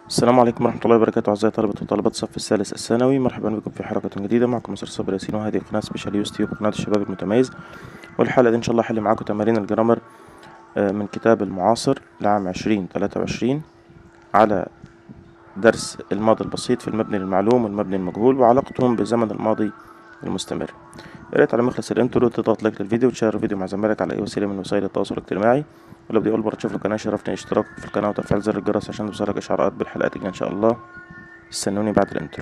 السلام عليكم ورحمة الله وبركاته أعزائي طلبة وطالبات الصف الثالث الثانوي مرحبا بكم في حلقة جديدة معكم مستر صابر ياسين وهذه قناة سبيشال يوتيوب قناة الشباب المتميز والحلقة دي إن شاء الله هحل معاكم تمارين الجرامر آه، من كتاب المعاصر لعام عشرين تلاتة وعشرين على درس الماضي البسيط في المبني للمعلوم والمبني المجهول وعلاقتهم بالزمن الماضي المستمر يا ريت على مخلص الانترو تضغط لايك للفيديو وتشير الفيديو مع زمايلك على اي وسيله من وسائل التواصل الاجتماعي ولو بدي اول مره تشوف القناه شرفني اشتراك في القناه وتفعيل زر الجرس عشان توصلك اشعارات بالحلقات الجايه ان شاء الله استنوني بعد الانترو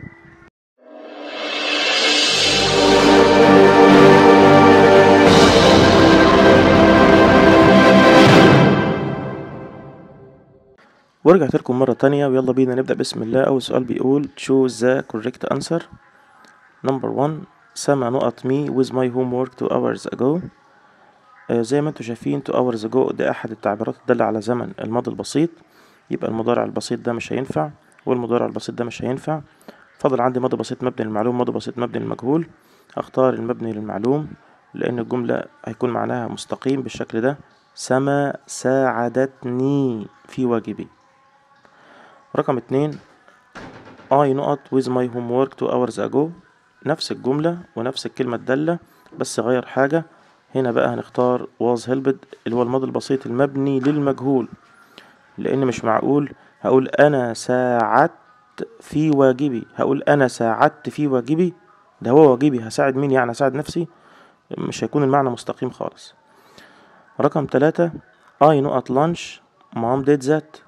ورجعت لكم مرة تانية ويلا بينا نبدأ بسم الله أول سؤال بيقول choose the correct answer number one سما نقط me with my homework two hours ago آه زي ما انتم شايفين two hours ago ده أحد التعبيرات الدالة على زمن الماضي البسيط يبقى المضارع البسيط ده مش هينفع والمضارع البسيط ده مش هينفع فاضل عندي ماضي بسيط مبني للمعلوم ماضي بسيط مبني للمجهول اختار المبني للمعلوم لأن الجملة هيكون معناها مستقيم بالشكل ده سما ساعدتني في واجبي رقم اتنين I نقط with my homework two hours ago نفس الجملة ونفس الكلمة الدالة بس غير حاجة هنا بقى هنختار was helped اللي هو الماضي البسيط المبني للمجهول لأن مش معقول هقول أنا ساعدت في واجبي هقول أنا ساعدت في واجبي ده هو واجبي هساعد مين يعني هساعد نفسي مش هيكون المعنى مستقيم خالص رقم تلاتة I نقط lunch mom did that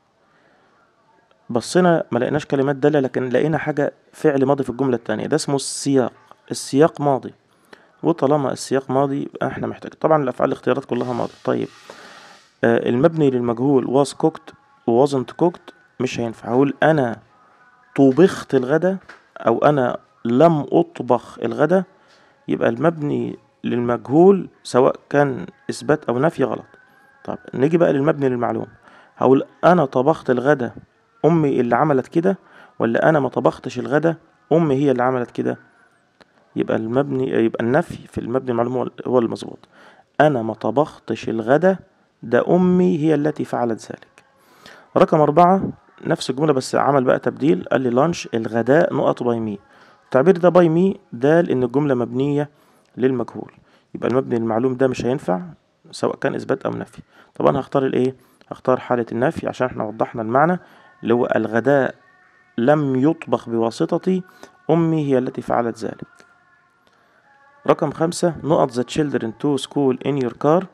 بصينا ما لقيناش كلمات دالة لكن لقينا حاجة فعل ماضي في الجملة التانية ده اسمه السياق السياق ماضي وطالما السياق ماضي يبقى احنا محتاج طبعا الأفعال الاختيارات كلها ماضي طيب آه المبني للمجهول was cooked و wasn't cooked مش هينفع هقول أنا طبخت الغدا أو أنا لم أطبخ الغدا يبقى المبني للمجهول سواء كان إثبات أو نفي غلط طب نيجي بقى للمبني للمعلوم هقول أنا طبخت الغدا امي اللي عملت كده ولا انا ما طبختش الغدا امي هي اللي عملت كده يبقى المبني يبقى النفي في المبني المعلوم هو- هو المظبوط انا ما طبختش الغدا ده امي هي التي فعلت ذلك رقم أربعة نفس الجملة بس عمل بقى تبديل قال لي لانش الغداء نقط باي مي التعبير ده باي مي دال ان الجملة مبنية للمجهول يبقى المبني المعلوم ده مش هينفع سواء كان اثبات او نفي طب انا هختار الايه هختار حالة النفي عشان احنا وضحنا المعنى اللي هو الغداء لم يطبخ بواسطتي أمي هي التي فعلت ذلك رقم خمسة نقط the children to school in your car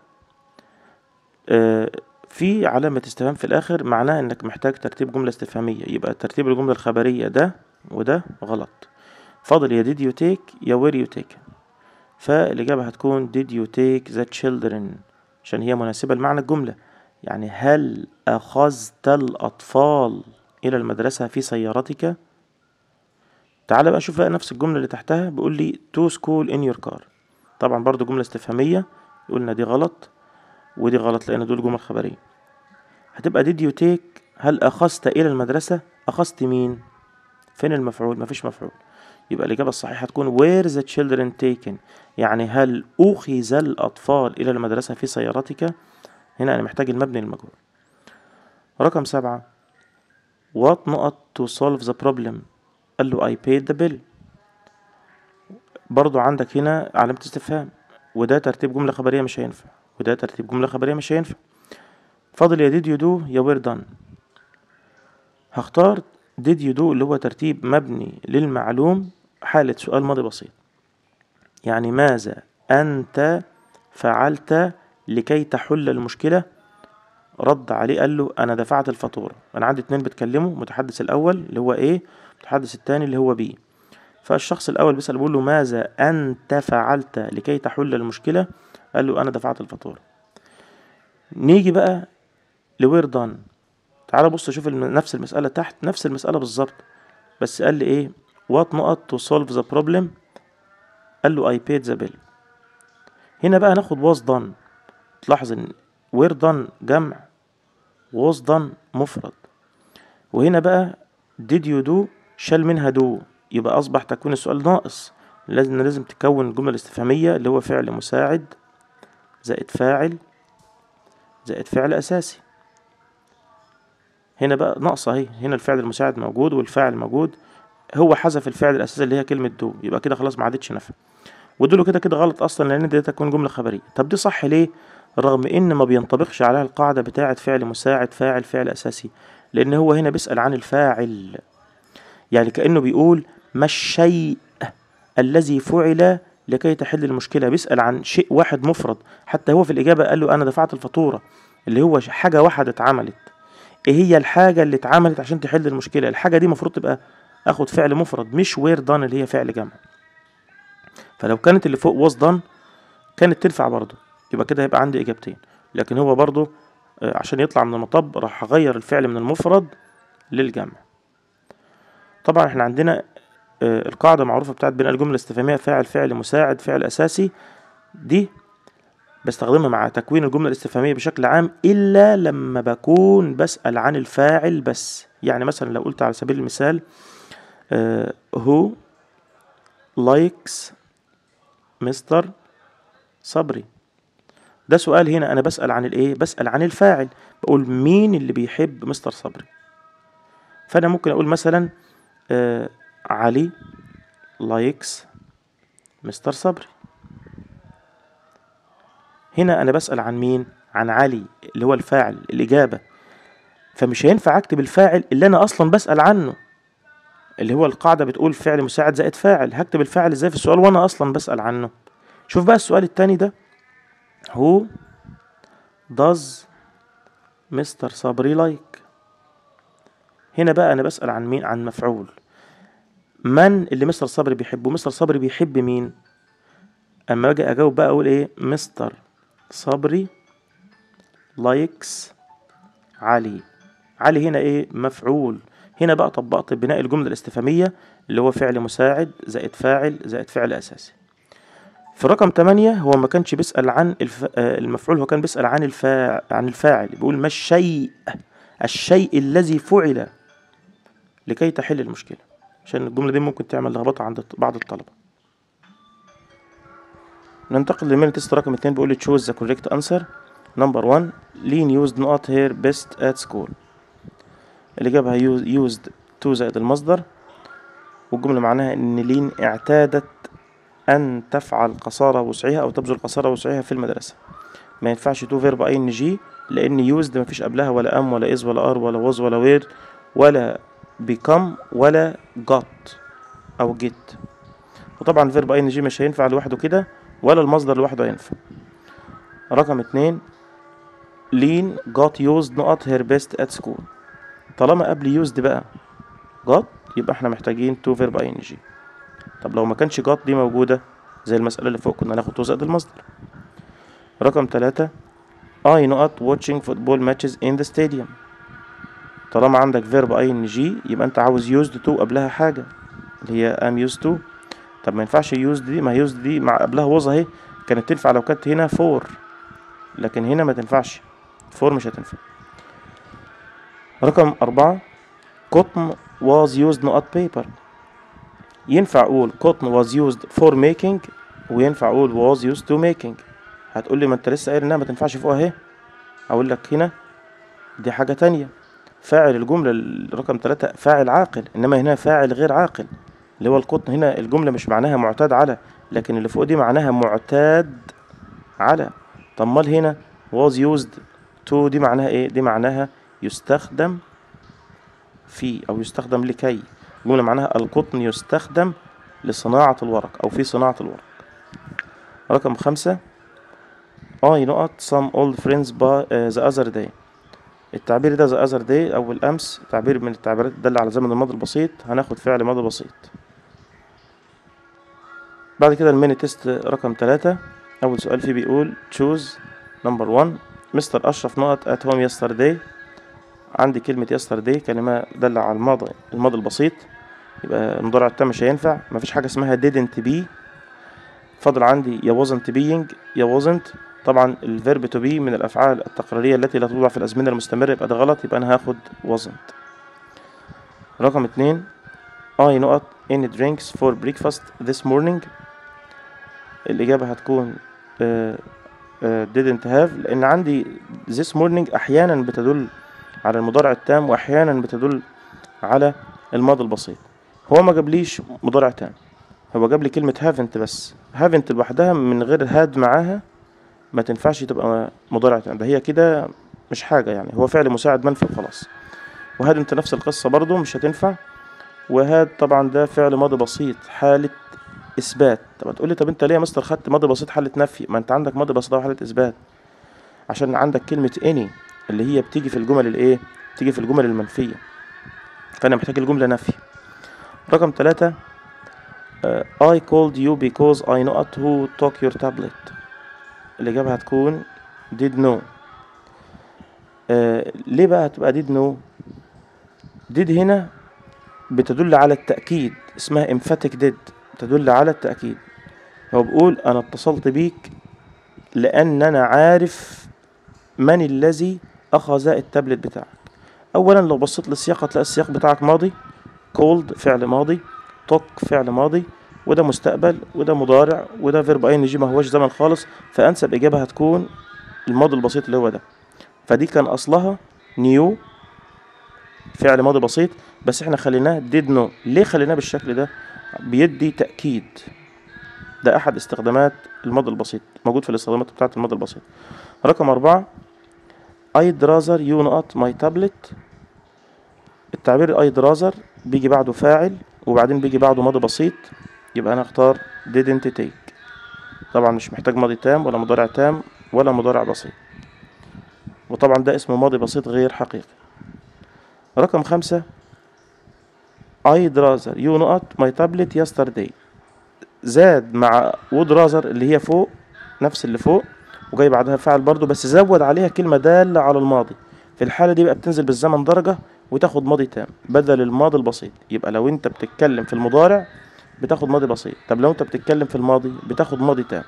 آه في علامة استفهام في الآخر معناها إنك محتاج ترتيب جملة استفهامية يبقى ترتيب الجملة الخبرية ده وده غلط فاضل يا did you take يا where you take فالإجابة هتكون did you take the children عشان هي مناسبة لمعنى الجملة يعني هل أخذت الأطفال إلى المدرسة في سيارتك؟ تعال بقى شوف بقى نفس الجملة اللي تحتها بيقول لي to school in your car طبعا برضو جملة استفهامية قلنا دي غلط ودي غلط لأن دول جمل خبرية هتبقى did you take هل أخذت إلى المدرسة؟ أخذت مين؟ فين المفعول؟ مفيش مفعول يبقى الإجابة الصحيحة هتكون where the children taken يعني هل أخذ الأطفال إلى المدرسة في سيارتك؟ هنا أنا محتاج المبني للمجهول رقم سبعة what نقط to solve the problem قال له I paid the bill برضو عندك هنا علامة استفهام وده ترتيب جملة خبرية مش هينفع وده ترتيب جملة خبرية مش هينفع فاضل يا did you do يا were done هختار did you do اللي هو ترتيب مبني للمعلوم حالة سؤال ماضي بسيط يعني ماذا أنت فعلت لكي تحل المشكلة رد عليه قال له أنا دفعت الفاتورة أنا عندي اتنين بيتكلموا متحدث الأول اللي هو إيه المتحدث التاني اللي هو بي فالشخص الأول بيسأل بيقول له ماذا أنت فعلت لكي تحل المشكلة قال له أنا دفعت الفاتورة نيجي بقى لوير دان تعال بص شوف الم- نفس المسألة تحت نفس المسألة بالظبط بس قال لي إيه وات نقط to solve the problem قال له I paid the bill هنا بقى ناخد was done تلاحظ ان were done جمع was done مفرد وهنا بقى did you do شال منها do يبقى أصبح تكوين السؤال ناقص لازم لازم تكون الجملة الاستفهامية اللي هو فعل مساعد زائد فاعل زائد فعل أساسي هنا بقى ناقصة اهي هنا الفعل المساعد موجود والفاعل موجود هو حذف الفعل الأساسي اللي هي كلمة دو يبقى كده خلاص ما عادتش نافع ودول كده كده غلط أصلا لأن دي تكون جملة خبرية طب دي صح ليه؟ رغم إن ما بينطبقش عليها القاعدة بتاعة فعل مساعد فاعل فعل أساسي لأن هو هنا بيسأل عن الفاعل يعني كأنه بيقول ما الشيء الذي فعل لكي تحل المشكلة بيسأل عن شيء واحد مفرد حتى هو في الإجابة قال له أنا دفعت الفاتورة اللي هو حاجة واحدة اتعملت إيه هي الحاجة اللي اتعملت عشان تحل المشكلة الحاجة دي المفروض تبقى أخد فعل مفرد مش وير دان اللي هي فعل جمع فلو كانت اللي فوق was done كانت تنفع برضه يبقى كده هيبقى عندي إجابتين لكن هو برضه آه، عشان يطلع من المطب راح أغير الفعل من المفرد للجمع طبعا احنا عندنا آه، القاعدة معروفة بتاعت بناء الجملة الاستفهامية فاعل فعل مساعد فعل أساسي دي بستخدمها مع تكوين الجملة الاستفهامية بشكل عام إلا لما بكون بسأل عن الفاعل بس يعني مثلا لو قلت على سبيل المثال آه، who likes مستر صبري ده سؤال هنا أنا بسأل عن الإيه؟ بسأل عن الفاعل بقول مين اللي بيحب مستر صبري فأنا ممكن أقول مثلا آه، علي لايكس مستر صبري هنا انا بسأل عن مين عن علي اللي هو الفاعل الإجابة فمش هينفع اكتب الفاعل اللي انا اصلا بسأل عنه اللي هو القاعدة بتقول فعل مساعد زائد فاعل هكتب الفاعل ازاي في السؤال وانا اصلا بسأل عنه شوف بقى السؤال التاني ده who does مستر صبري like هنا بقى انا بسأل عن مين عن مفعول من اللي مستر صبري بيحبه مستر صبري بيحب مين اما اجي اجاوب بقى اقول ايه مستر صبري لايكس علي علي هنا ايه مفعول هنا بقى طبقت بناء الجملة الاستفهامية اللي هو فعل مساعد زائد فاعل زائد فعل أساسي في رقم 8 هو ما كانش بيسأل عن الف... آه، المفعول هو كان بيسأل عن الفا... عن الفاعل بيقول ما الشيء الشيء الذي فعل لكي تحل المشكلة عشان الجملة دي ممكن تعمل لخبطة عند بعض الطلبة ننتقل للمين تيست رقم اتنين بيقول لي choose the correct answer number one لين used not here best at school الإجابة هي used to زائد المصدر والجملة معناها إن لين اعتادت أن تفعل قصارى وسعها أو تبذل قصارى وسعها في المدرسة ما ينفعش تو فيرب اي ان جي لأن يوزد مفيش قبلها ولا أم ولا إز ولا أر ولا وز ولا وير ولا become ولا got أو get وطبعا فيرب اي ان جي مش هينفع لوحده كده ولا المصدر لوحده هينفع رقم اتنين لين got used not her best at school طالما قبل used بقى got يبقى احنا محتاجين to verb ing طب لو ما كانش got دي موجودة زي المسألة اللي فوق كنا ناخد to زائد المصدر رقم تلاتة I not watching football matches in the stadium طالما عندك verb ing يبقى انت عاوز used to قبلها حاجة اللي هي am used to طب ما ينفعش used دي ما used دي مع قبلها was اهي كانت تنفع لو كانت هنا for لكن هنا ما تنفعش for مش هتنفع رقم أربعة cotton was used not paper ينفع أقول cotton was used for making وينفع أقول was used to making هتقول لي ما أنت لسه قايل إنها ما تنفعش فوق أهي أقول لك هنا دي حاجة تانية فاعل الجملة رقم ثلاثة فاعل عاقل إنما هنا فاعل غير عاقل اللي هو القطن هنا الجملة مش معناها معتاد على لكن اللي فوق دي معناها معتاد على طب مال هنا was used to دي معناها ايه دي معناها يستخدم في او يستخدم لكي الجملة معناها القطن يستخدم لصناعة الورق او في صناعة الورق رقم خمسة I نقط some old friends by uh, the other day التعبير ده the other day أو الأمس تعبير من التعبيرات تدل على زمن الماضي البسيط هناخد فعل ماضي بسيط بعد كده الميني تيست رقم ثلاثة أول سؤال فيه بيقول choose number one مستر أشرف نقط at home yesterday عندي كلمة yesterday كلمة دل على الماضي الماضي البسيط يبقى المضارع التام مش هينفع مفيش حاجة اسمها didn't be فاضل عندي يا wasn't being يا wasn't طبعا الفيرب to be من الأفعال التقريرية التي لا توضع في الأزمنة المستمرة يبقى ده غلط يبقى أنا هاخد wasn't رقم اتنين I نقط any drinks for breakfast this morning الإجابة هتكون uh, uh, didn't have لأن عندي this morning أحيانا بتدل على المضارع التام وأحيانا بتدل على الماضي البسيط هو ما جابليش مضارع تام هو جاب لي كلمة هافنت بس هافنت لوحدها من غير هاد معاها ما تنفعش تبقى مضارع تام ده هي كده مش حاجة يعني هو فعل مساعد منفي وخلاص وهاد انت نفس القصة برضو مش هتنفع وهاد طبعا ده فعل ماضي بسيط حالة إثبات طب تقول لي طب انت ليه يا مستر خدت ماضي بسيط حالة نفي ما انت عندك ماضي بسيط وحالة إثبات عشان عندك كلمة any اللي هي بتيجي في الجمل الايه بتيجي في الجمل المنفية فأنا محتاج الجملة نفي رقم ثلاثة uh, I called you because I know who took your tablet الإجابة هتكون did know uh, ليه بقى هتبقى did know did هنا بتدل على التأكيد اسمها emphatic did تدل على التأكيد هو بيقول أنا اتصلت بيك لأن أنا عارف من الذي أخذ التابلت بتاعك أولا لو بصيت للسياق هتلاقي السياق بتاعك ماضي cold فعل ماضي took فعل ماضي وده مستقبل وده مضارع وده فيرب اي ان جي ما هوش زمن خالص فأنسب إجابة هتكون الماضي البسيط اللي هو ده فدي كان أصلها نيو فعل ماضي بسيط بس احنا خليناه did know ليه خليناه بالشكل ده بيدي تأكيد ده أحد استخدامات الماضي البسيط موجود في الاستخدامات بتاعة الماضي البسيط رقم أربعة I'd rather you not my tablet التعبير I'd rather بيجي بعده فاعل وبعدين بيجي بعده ماضي بسيط يبقى أنا أختار didn't take طبعا مش محتاج ماضي تام ولا مضارع تام ولا مضارع بسيط وطبعا ده اسمه ماضي بسيط غير حقيقي رقم خمسة I'd rather you not my tablet yesterday زاد مع would rather اللي هي فوق نفس اللي فوق وجاي بعدها فعل برضو بس زود عليها كلمة دالة على الماضي في الحالة دي بقى بتنزل بالزمن درجة وتاخد ماضي تام بدل الماضي البسيط يبقى لو انت بتتكلم في المضارع بتاخد ماضي بسيط طب لو انت بتتكلم في الماضي بتاخد ماضي تام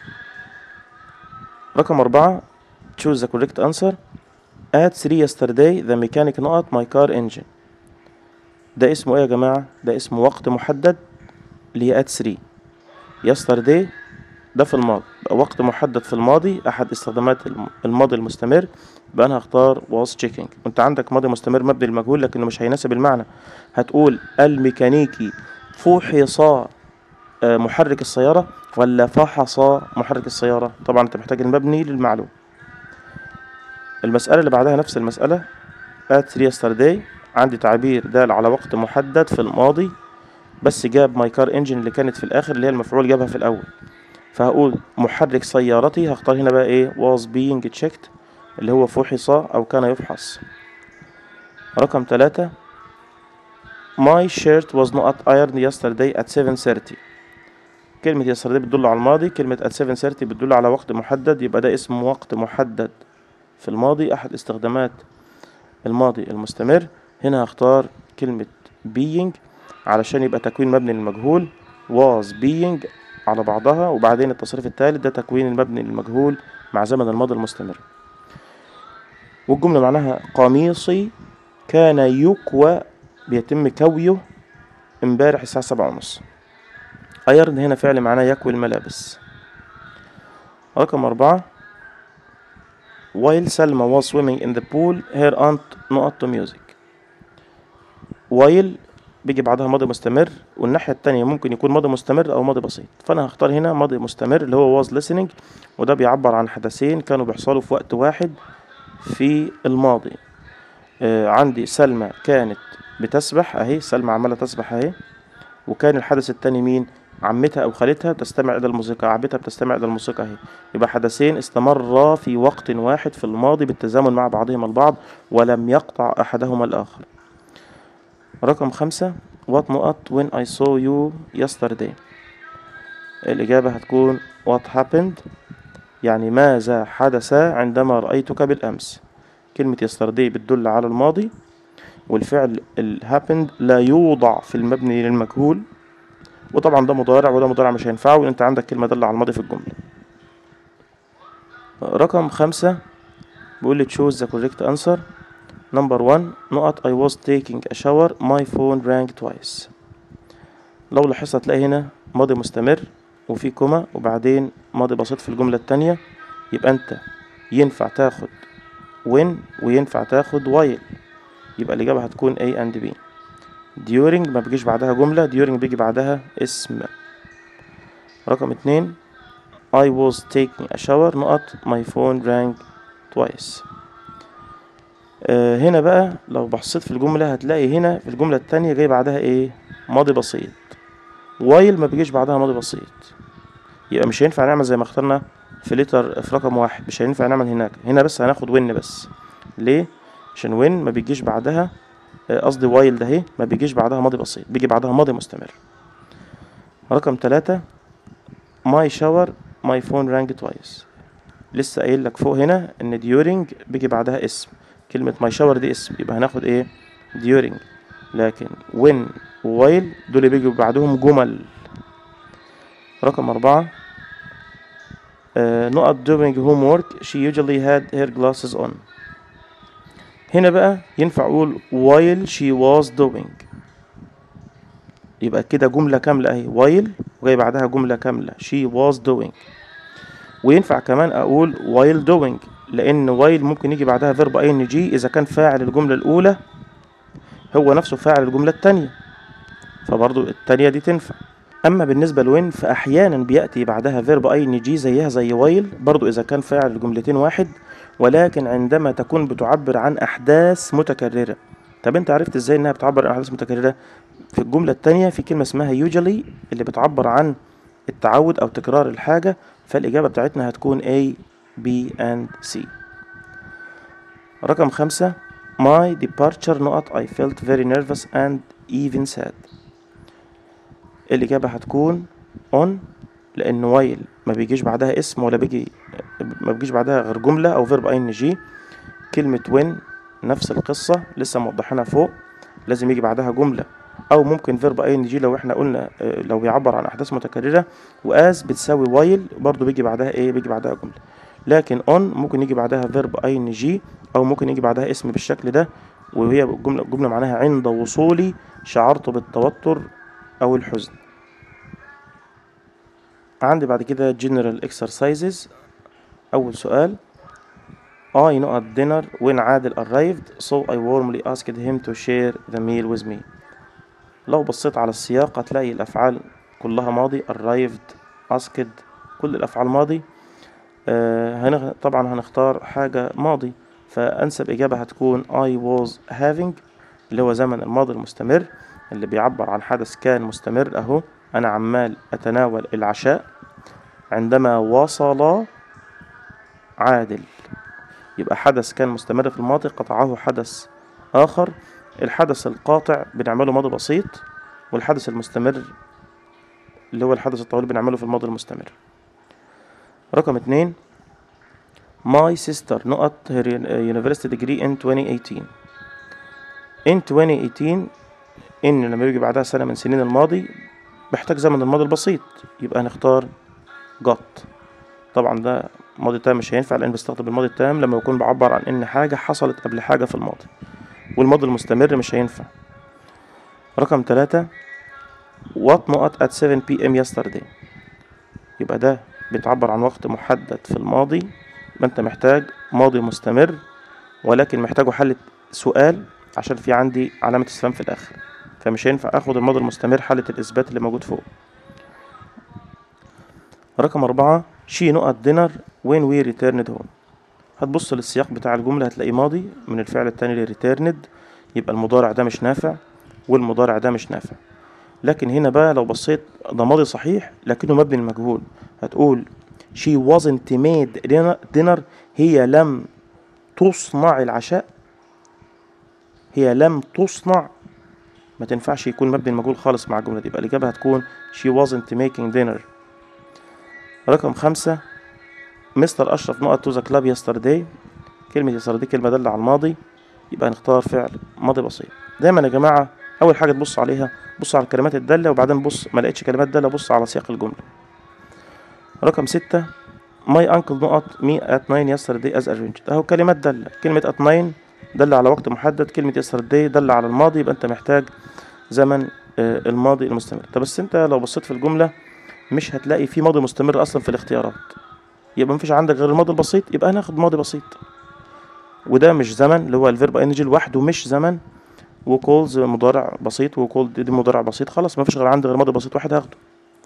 رقم أربعة choose the correct answer at 3 yesterday the mechanic not my car engine ده اسمه ايه يا جماعة ده اسمه وقت محدد اللي هي at 3 yesterday ده في الماضي بقى وقت محدد في الماضي أحد استخدامات الم- الماضي المستمر يبقى أنا هختار was checking وأنت عندك ماضي مستمر مبني للمجهول لكنه مش هيناسب المعنى هتقول الميكانيكي فحص آه، محرك السيارة ولا فحص محرك السيارة طبعا أنت محتاج المبني للمعلوم المسألة اللي بعدها نفس المسألة at 3 yesterday عندي تعبير دال على وقت محدد في الماضي بس جاب ماي كار انجن اللي كانت في الاخر اللي هي المفعول جابها في الاول فهقول محرك سيارتي هختار هنا بقى ايه was being checked اللي هو فحص او كان يفحص رقم ثلاثة my shirt was not ironed yesterday at 7:30 كلمة yesterday بتدل على الماضي كلمة at 7:30 بتدل على وقت محدد يبقى ده اسم وقت محدد في الماضي أحد استخدامات الماضي المستمر هنا هختار كلمة being علشان يبقى تكوين مبني للمجهول was being على بعضها وبعدين التصريف الثالث ده تكوين المبني للمجهول مع زمن الماضي المستمر والجملة معناها قميصي كان يكوى بيتم كويه امبارح الساعة سبعة ونص ايرن هنا فعل معناه يكوي الملابس رقم أربعة while Salma was swimming in the pool her aunt not to music while بيجي بعدها ماضي مستمر والناحية التانية ممكن يكون ماضي مستمر أو ماضي بسيط فأنا هختار هنا ماضي مستمر اللي هو was listening وده بيعبر عن حدثين كانوا بيحصلوا في وقت واحد في الماضي آه عندي سلمى كانت بتسبح أهي سلمى عمالة تسبح أهي وكان الحدث التاني مين عمتها أو خالتها تستمع إلى الموسيقى عمتها بتستمع إلى الموسيقى أهي يبقى حدثين استمرا في وقت واحد في الماضي بالتزامن مع بعضهما البعض ولم يقطع أحدهما الآخر رقم خمسة what نقط when I saw you yesterday الإجابة هتكون what happened يعني ماذا حدث عندما رأيتك بالأمس كلمة yesterday بتدل على الماضي والفعل ال happened لا يوضع في المبني للمجهول وطبعا ده مضارع وده مضارع مش هينفعه وانت عندك كلمة دل على الماضي في الجملة رقم خمسة بيقول لي choose the correct answer number one نقط I was taking a shower my phone rang twice لو لاحظت هتلاقي هنا ماضي مستمر وفي كوما وبعدين ماضي بسيط في الجملة التانية يبقى انت ينفع تاخد when وينفع تاخد while يبقى الإجابة هتكون A and B during ما بيجيش بعدها جملة during بيجي بعدها اسم رقم اتنين I was taking a shower نقط my phone rang twice آه هنا بقى لو بصيت في الجملة هتلاقي هنا في الجملة التانية جاي بعدها ايه ماضي بسيط while ما بيجيش بعدها ماضي بسيط يبقى مش هينفع نعمل زي ما اخترنا في لتر في رقم واحد مش هينفع نعمل هناك هنا بس هناخد وين بس ليه عشان وين ما بيجيش بعدها آه، قصدي وايل ده اهي ما بيجيش بعدها ماضي بسيط بيجي بعدها ماضي مستمر رقم ثلاثة ماي شاور ماي فون رانج توايس لسه قايل لك فوق هنا ان during بيجي بعدها اسم كلمة ماي شاور دي اسم يبقى هناخد ايه during لكن when ووايل دول بيجوا بعدهم جمل رقم أربعة آه، نقط doing homework she usually had her glasses on هنا بقى ينفع أقول while she was doing يبقى كده جملة كاملة أهي while وجاي بعدها جملة كاملة she was doing وينفع كمان أقول while doing لأن while ممكن يجي بعدها verb ing إذا كان فاعل الجملة الأولى هو نفسه فاعل الجملة التانية فبرضو التانية دي تنفع أما بالنسبة لوين فأحيانا بيأتي بعدها فيرب أي إن جي زيها زي وايل برضو إذا كان فاعل الجملتين واحد ولكن عندما تكون بتعبر عن أحداث متكررة طب أنت عرفت إزاي إنها بتعبر عن أحداث متكررة في الجملة التانية في كلمة اسمها usually اللي بتعبر عن التعود أو تكرار الحاجة فالإجابة بتاعتنا هتكون A B and C رقم خمسة My departure نقط I felt very nervous and even sad الإجابة هتكون on لأن while ما بيجيش بعدها اسم ولا بيجي ما بيجيش بعدها غير جملة أو verb ing كلمة when نفس القصة لسه موضحينها فوق لازم يجي بعدها جملة أو ممكن verb ing لو احنا قلنا آه، لو بيعبر عن أحداث متكررة وas بتساوي while برضو بيجي بعدها إيه بيجي بعدها جملة لكن on ممكن يجي بعدها verb ing أو ممكن يجي بعدها اسم بالشكل ده وهي جملة جملة معناها عند وصولي شعرت بالتوتر أو الحزن عندي بعد كده general exercises أول سؤال I نقط dinner when عادل arrived so I warmly asked him to share the meal with me لو بصيت على السياق هتلاقي الأفعال كلها ماضي arrived asked كل الأفعال ماضي آه هنغ... طبعا هنختار حاجة ماضي فأنسب إجابة هتكون I was having اللي هو زمن الماضي المستمر اللي بيعبر عن حدث كان مستمر أهو أنا عمال أتناول العشاء عندما وصل عادل يبقى حدث كان مستمر في الماضي قطعه حدث آخر الحدث القاطع بنعمله ماضي بسيط والحدث المستمر اللي هو الحدث الطويل بنعمله في الماضي المستمر رقم اتنين My sister نقط her university degree in 2018 in 2018 إن لما يجي بعدها سنة من سنين الماضي بحتاج زمن الماضي البسيط يبقى هنختار got طبعا ده ماضي تام مش هينفع لأن بستخدم الماضي التام لما يكون بعبر عن إن حاجة حصلت قبل حاجة في الماضي والماضي المستمر مش هينفع رقم تلاتة what نقط at 7 pm yesterday يبقى ده بتعبر عن وقت محدد في الماضي يبقى انت محتاج ماضي مستمر ولكن محتاجه حل سؤال عشان في عندي علامة استفهام في الآخر فمش هينفع اخد الماضي المستمر حالة الإثبات اللي موجود فوق رقم أربعة she نقط dinner when we returned home هتبص للسياق بتاع الجملة هتلاقي ماضي من الفعل التاني اللي returned يبقى المضارع ده مش نافع والمضارع ده مش نافع لكن هنا بقى لو بصيت ده ماضي صحيح لكنه مبني المجهول هتقول she wasn't made dinner هي لم تصنع العشاء هي لم تصنع ما تنفعش يكون مبني المجهول خالص مع الجملة دي يبقى الإجابة هتكون she wasn't making dinner رقم خمسة مستر أشرف نقط to the club yesterday كلمة yesterday كلمة دالة على الماضي يبقى نختار فعل ماضي بسيط دايما يا جماعة أول حاجة تبص عليها بص على الكلمات الدالة وبعدين بص ما لقيتش كلمات دالة بص على سياق الجملة رقم ستة my uncle نقط me at 9 yesterday as arranged أهو كلمات دالة كلمة at 9 دالة على وقت محدد كلمة yesterday دالة على الماضي يبقى أنت محتاج زمن آه، الماضي المستمر طب بس أنت لو بصيت في الجملة مش هتلاقي في ماضي مستمر أصلا في الاختيارات يبقى مفيش عندك غير الماضي البسيط يبقى هناخد ماضي بسيط وده مش زمن اللي هو الفيرب انرجي لوحده مش زمن وكولز مضارع بسيط وكولد دي مضارع بسيط خلاص ما فيش غير عندي غير ماضي بسيط واحد هاخده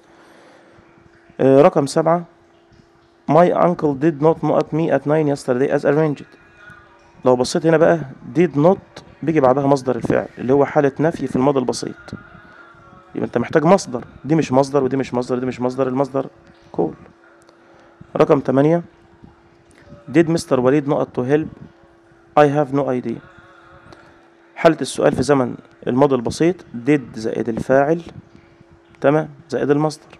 آه، رقم سبعة My uncle did not not me at 9 yesterday as arranged لو بصيت هنا بقى did not بيجي بعدها مصدر الفعل اللي هو حالة نفي في الماضي البسيط يبقى انت محتاج مصدر دي مش مصدر ودي مش مصدر دي مش مصدر المصدر كول رقم تمانية did مستر وليد not to help I have no idea حالة السؤال في زمن الماضي البسيط did زائد الفاعل تمام زائد المصدر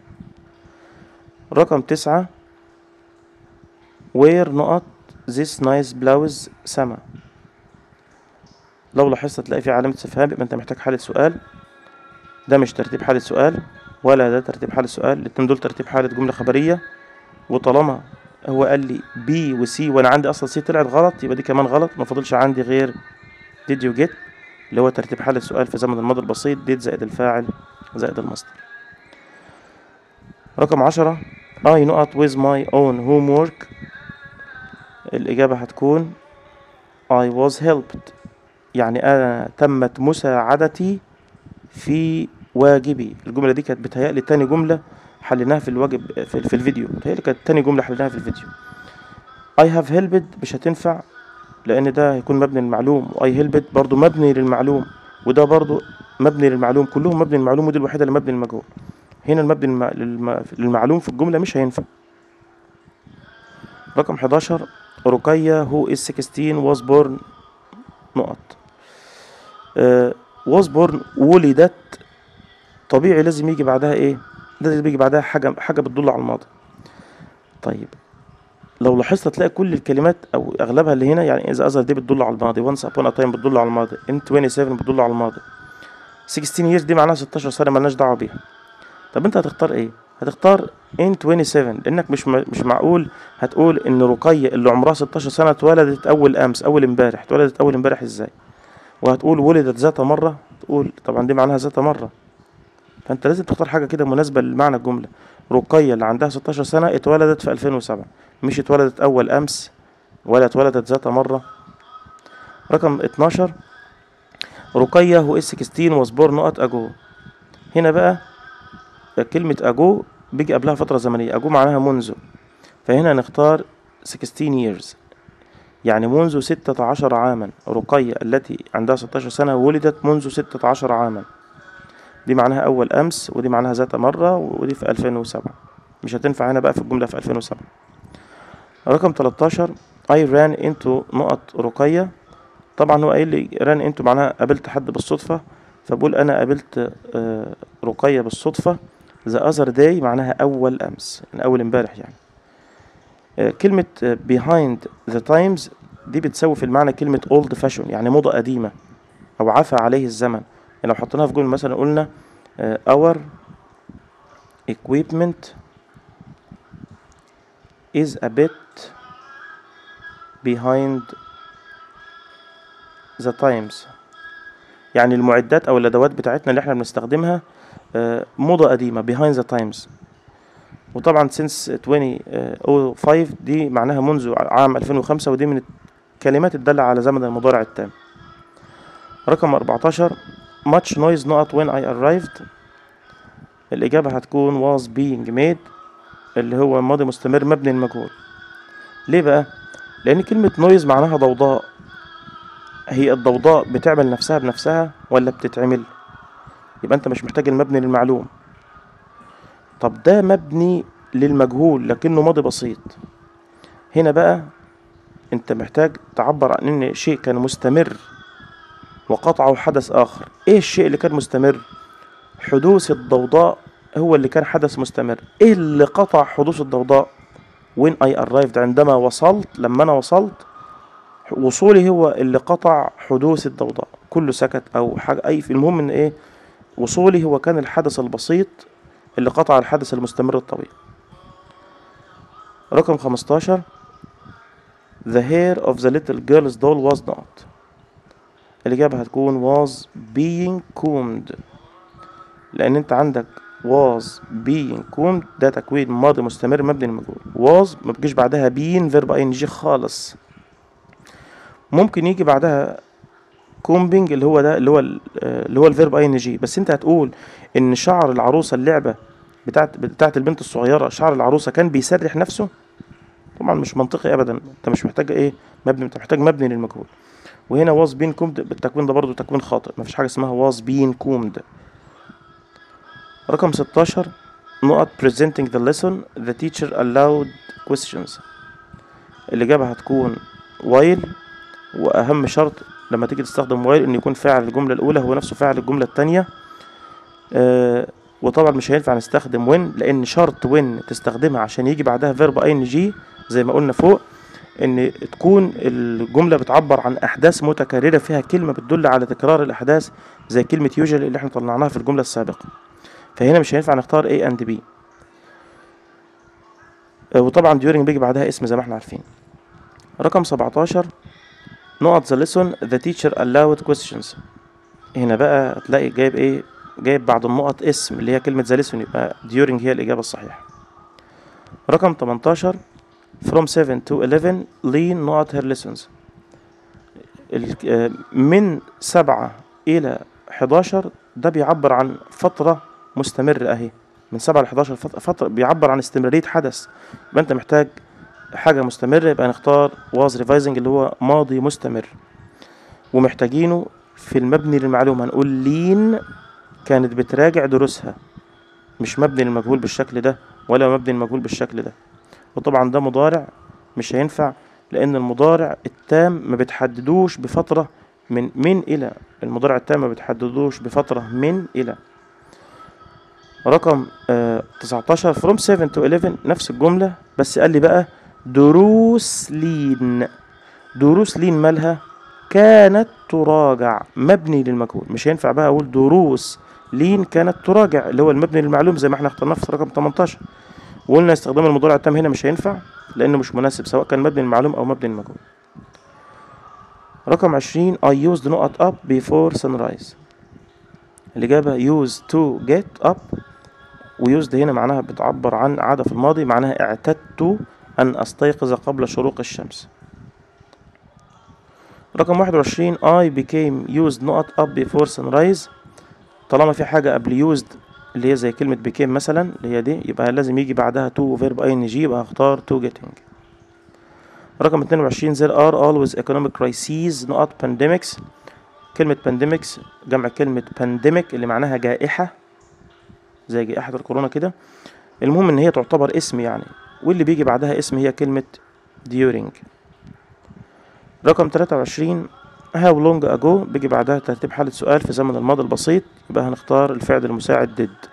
رقم تسعة where not this nice blouse سما لو لاحظت هتلاقي في علامة استفهام يبقى انت محتاج حالة سؤال ده مش ترتيب حالة سؤال ولا ده ترتيب حالة سؤال الاتنين دول ترتيب حالة جملة خبرية وطالما هو قال لي بي وسي وانا عندي اصلا سي طلعت غلط يبقى دي كمان غلط ما فاضلش عندي غير did you get اللي هو ترتيب حالة سؤال في زمن الماضي البسيط did زائد الفاعل زائد المصدر رقم عشرة I not with my own homework الإجابة هتكون I was helped يعني أنا تمت مساعدتي في واجبي الجملة دي كانت بتهيألي تاني جملة حليناها في الواجب في, في الفيديو بتهيألي كانت تاني جملة حليناها في الفيديو I have helped مش هتنفع لأن ده هيكون مبني للمعلوم و I helped برضو مبني للمعلوم وده برضو مبني للمعلوم كلهم مبني للمعلوم ودي الوحيدة اللي مبني للمجهول هنا المبني للم- للم- للمعلوم في الجملة مش هينفع رقم 11 رقية who is 16 was born نقط آه was born ولدت طبيعي لازم يجي بعدها ايه لازم يجي بعدها حاجة حاجة بتدل على الماضي طيب لو لاحظت هتلاقي كل الكلمات او اغلبها اللي هنا يعني اذا اظهر دي بتدل على الماضي once upon a time بتدل على الماضي in 27 بتدل على الماضي 16 years دي معناها 16 سنة ملناش دعوة بيها طب انت هتختار ايه هتختار in 27 لانك مش م- مش معقول هتقول ان رقية اللي عمرها 16 سنة اتولدت اول امس اول امبارح اتولدت اول امبارح ازاي وهتقول ولدت ذات مرة تقول طبعا دي معناها ذات مرة فانت لازم تختار حاجة كده مناسبة لمعنى الجملة رقية اللي عندها 16 سنة اتولدت في 2007 مش اتولدت اول امس ولا اتولدت ذات مرة رقم 12 رقية هو اس 16 was born not ago هنا بقى كلمة أجو بيجي قبلها فترة زمنية أجو معناها منذ فهنا نختار 16 years يعني منذ ستة عشر عاما رقية التي عندها 16 سنة ولدت منذ ستة عشر عاما دي معناها أول أمس ودي معناها ذات مرة ودي في 2007 مش هتنفع هنا بقى في الجملة في 2007 رقم 13 I ran into نقط رقية طبعا هو قايل لي ran into معناها قابلت حد بالصدفة فبقول أنا قابلت آه، رقية بالصدفة the other day معناها أول أمس يعني أول امبارح يعني آه، كلمة آه، behind the times دي بتساوي في المعنى كلمة old fashion يعني موضة قديمة أو عفى عليه الزمن يعني لو حطيناها في جملة مثلا قلنا آه، our equipment is a bit behind the times يعني المعدات أو الأدوات بتاعتنا اللي احنا بنستخدمها آه، موضة قديمة behind the times وطبعا since 2005 دي معناها منذ عام 2005 ودي من الكلمات الدالة على زمن المضارع التام رقم 14 much noise not when I arrived الإجابة هتكون was being made اللي هو ماضي مستمر مبني المجهول ليه بقى؟ لأن كلمة noise معناها ضوضاء هي الضوضاء بتعمل نفسها بنفسها ولا بتتعمل؟ يبقى أنت مش محتاج المبني للمعلوم طب ده مبني للمجهول لكنه ماضي بسيط هنا بقى انت محتاج تعبر عن ان شيء كان مستمر وقطعه حدث اخر ايه الشيء اللي كان مستمر حدوث الضوضاء هو اللي كان حدث مستمر ايه اللي قطع حدوث الضوضاء when I arrived عندما وصلت لما انا وصلت وصولي هو اللي قطع حدوث الضوضاء كله سكت او حاجة اي في المهم ان ايه وصولي هو كان الحدث البسيط اللي قطع الحدث المستمر الطويل رقم 15 The hair of the little girl's doll was not الإجابة هتكون was being combed لأن أنت عندك was being combed ده تكوين ماضي مستمر مبني للمجهول was ما بيجيش بعدها being verb ing خالص ممكن يجي بعدها كومبينج اللي هو ده اللي هو ال- آه، اللي هو الفيرب اي ان جي بس انت هتقول ان شعر العروسه اللعبه بتاعت بتاعت البنت الصغيره شعر العروسه كان بيسرح نفسه طبعا مش منطقي ابدا انت مش محتاج ايه مبني انت محتاج مبني للمجهول وهنا واز بين كومد بالتكوين ده برضو تكوين خاطئ مفيش حاجه اسمها واز بين كومد رقم 16 نقط presenting the lesson the teacher allowed questions الإجابة هتكون while وأهم شرط لما تيجي تستخدم while إن يكون فاعل الجملة الأولى هو نفسه فاعل الجملة التانية آه وطبعا مش هينفع نستخدم when لأن شرط when تستخدمها عشان يجي بعدها verb ing زي ما قلنا فوق إن تكون الجملة بتعبر عن أحداث متكررة فيها كلمة بتدل على تكرار الأحداث زي كلمة usually اللي احنا طلعناها في الجملة السابقة فهنا مش هينفع نختار A and B آه، وطبعا during بيجي بعدها اسم زي ما احنا عارفين رقم 17 نقط the lesson the teacher allowed questions هنا بقى هتلاقي جايب ايه جايب بعد النقط اسم اللي هي كلمة the lesson يبقى during هي الإجابة الصحيحة رقم 18 from 7 to 11 lean نقط her lessons ال- آه، من 7 إلى 11 ده بيعبر عن فترة مستمرة أهي من 7 ل 11 فت- فترة بيعبر عن استمرارية حدث يبقى أنت محتاج حاجة مستمرة يبقى نختار was revising اللي هو ماضي مستمر ومحتاجينه في المبني للمعلومة هنقول لين كانت بتراجع دروسها مش مبني للمجهول بالشكل ده ولا مبني للمجهول بالشكل ده وطبعا ده مضارع مش هينفع لأن المضارع التام ما بتحددوش بفترة من من إلى المضارع التام ما بتحددوش بفترة من إلى رقم آه 19 from 7 to 11 نفس الجملة بس قال لي بقى دروس لين دروس لين مالها كانت تراجع مبني للمجهول مش هينفع بقى اقول دروس لين كانت تراجع اللي هو المبني للمعلوم زي ما احنا اخترناه في رقم 18 وقلنا استخدام المضارع التام هنا مش هينفع لانه مش مناسب سواء كان مبني للمعلوم او مبني للمجهول رقم 20 I used نقط up before sunrise الإجابة used to get up ويوزد هنا معناها بتعبر عن عادة في الماضي معناها اعتدت أن أستيقظ قبل شروق الشمس رقم واحد وعشرين I became used نقط up before sunrise طالما في حاجة قبل used اللي هي زي كلمة became مثلا اللي هي دي يبقى لازم يجي بعدها to verb ing يبقى هختار to getting رقم اتنين وعشرين there are always economic crises نقط pandemics كلمة pandemics جمع كلمة pandemic اللي معناها جائحة زي جائحة الكورونا كده المهم ان هي تعتبر اسم يعني واللي بيجي بعدها اسم هي كلمة during رقم 23 how long ago بيجي بعدها ترتيب حالة سؤال في زمن الماضي البسيط يبقى هنختار الفعل المساعد did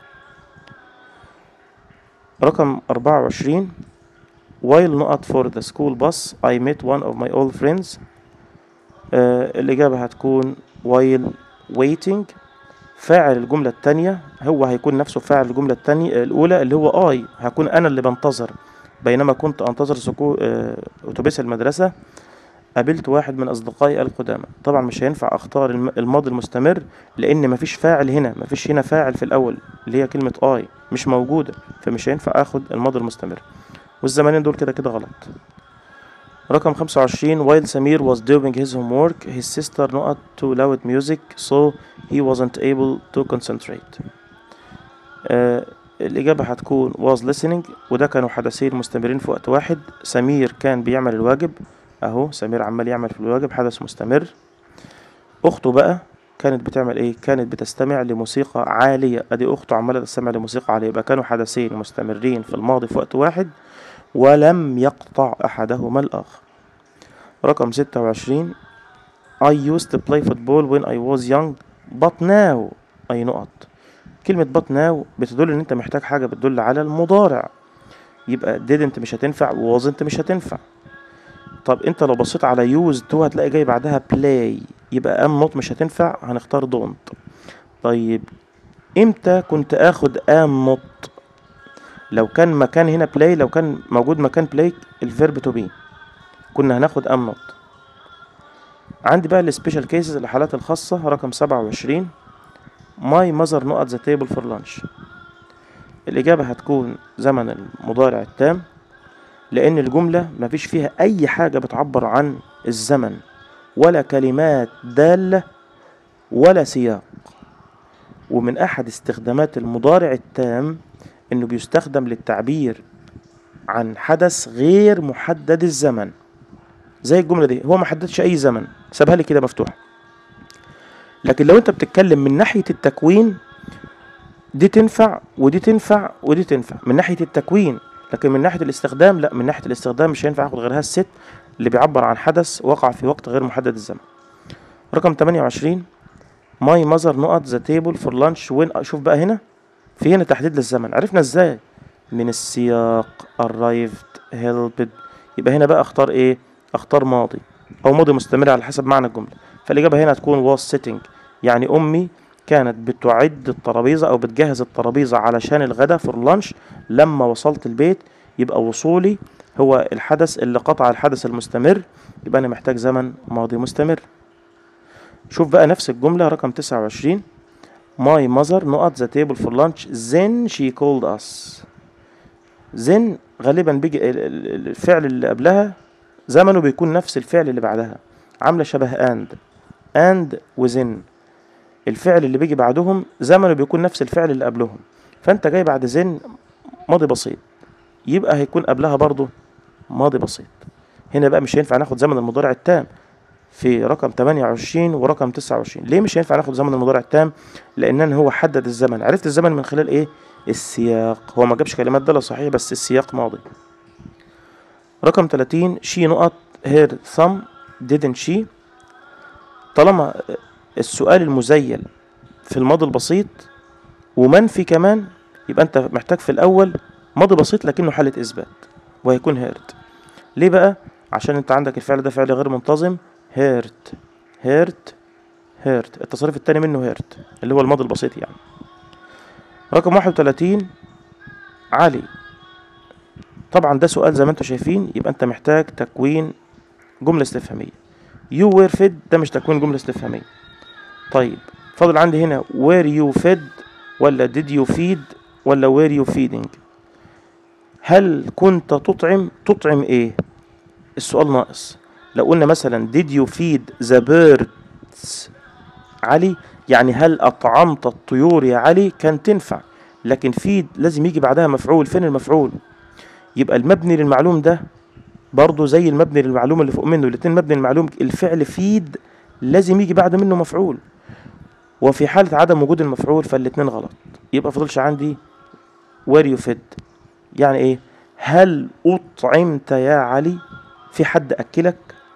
رقم 24 while not for the school bus I met one of my old friends آه الإجابة هتكون while waiting فاعل الجملة التانية هو هيكون نفسه فاعل الجملة التانية الأولى اللي هو I هكون أنا اللي بنتظر بينما كنت أنتظر سكو آه، أتوبيس المدرسة قابلت واحد من أصدقائي القدامى طبعا مش هينفع أختار الم- الماضي المستمر لأن مفيش فاعل هنا مفيش هنا فاعل في الأول اللي هي كلمة I مش موجودة فمش هينفع أخد الماضي المستمر والزمانين دول كده كده غلط رقم 25 while Samir was doing his homework his sister not too loud music so he wasn't able to concentrate آه الإجابة هتكون was listening وده كانوا حدثين مستمرين في وقت واحد سمير كان بيعمل الواجب أهو سمير عمال يعمل في الواجب حدث مستمر أخته بقى كانت بتعمل إيه؟ كانت بتستمع لموسيقى عالية أدي أخته عمالة تستمع لموسيقى عالية يبقى كانوا حدثين مستمرين في الماضي في وقت واحد ولم يقطع أحدهما الآخر رقم ستة وعشرين I used to play football when I was young but now أي نقط كلمة but now بتدل إن أنت محتاج حاجة بتدل على المضارع يبقى didn't مش هتنفع wasn't مش هتنفع طب أنت لو بصيت على used to هتلاقي جاي بعدها play يبقى am not مش هتنفع هنختار don't طيب إمتى كنت آخد am not لو كان مكان هنا play لو كان موجود مكان play الفيرب to be كنا هناخد am not عندي بقى السبيشال كيسز الحالات الخاصة رقم سبعة وعشرين ماي ماذر نقط ذا تيبل فور لانش الإجابة هتكون زمن المضارع التام لأن الجملة مفيش فيها أي حاجة بتعبر عن الزمن ولا كلمات دالة ولا سياق ومن أحد استخدامات المضارع التام إنه بيستخدم للتعبير عن حدث غير محدد الزمن زي الجملة دي هو ما حددش أي زمن سابها لي كده مفتوحة لكن لو أنت بتتكلم من ناحية التكوين دي تنفع ودي تنفع ودي تنفع من ناحية التكوين لكن من ناحية الاستخدام لا من ناحية الاستخدام مش هينفع اخد غيرها الست اللي بيعبر عن حدث وقع في وقت غير محدد الزمن رقم 28 ماي ماذر نقط ذا تيبل فور لانش وين شوف بقى هنا في هنا تحديد للزمن عرفنا ازاي من السياق arrived helped يبقى هنا بقى اختار ايه اختار ماضي او ماضي مستمر على حسب معنى الجملة فالاجابة هنا هتكون was sitting يعني امي كانت بتعد الترابيزة او بتجهز الترابيزة علشان الغدا فور لانش لما وصلت البيت يبقى وصولي هو الحدث اللي قطع الحدث المستمر يبقى انا محتاج زمن ماضي مستمر شوف بقى نفس الجملة رقم 29 My mother نقط the table for lunch then she called us then غالبا بيجي ال- ال- الفعل اللي قبلها زمنه بيكون نفس الفعل اللي بعدها عاملة شبه and and وزن الفعل اللي بيجي بعدهم زمنه بيكون نفس الفعل اللي قبلهم فانت جاي بعد زن ماضي بسيط يبقى هيكون قبلها برضه ماضي بسيط هنا بقى مش هينفع ناخد زمن المضارع التام في رقم 28 ورقم 29 ليه مش هينفع ناخد زمن المضارع التام لان هو حدد الزمن عرفت الزمن من خلال ايه السياق هو ما جابش كلمات دالة صحيح بس السياق ماضي رقم 30 شي نقط هير ثم didn't she طالما السؤال المزيل في الماضي البسيط ومنفي كمان يبقى انت محتاج في الاول ماضي بسيط لكنه حالة اثبات وهيكون هيرت ليه بقى عشان انت عندك الفعل ده فعل غير منتظم هيرت هيرت هيرت التصريف التاني منه هيرت اللي هو الماضي البسيط يعني رقم 31 علي طبعا ده سؤال زي ما انتم شايفين يبقى انت محتاج تكوين جملة استفهامية you were fed ده مش تكوين جملة استفهامية طيب فاضل عندي هنا were you fed ولا did you feed ولا were you feeding هل كنت تطعم تطعم ايه السؤال ناقص لو قلنا مثلا did you feed the birds علي يعني هل أطعمت الطيور يا علي كان تنفع لكن feed لازم يجي بعدها مفعول فين المفعول يبقى المبني للمعلوم ده برضه زي المبني للمعلوم اللي فوق منه الاتنين مبني للمعلوم الفعل فيد لازم يجي بعد منه مفعول وفي حالة عدم وجود المفعول فالاتنين غلط يبقى فضلش عندي where you fed يعني ايه هل أطعمت يا علي في حد أكلك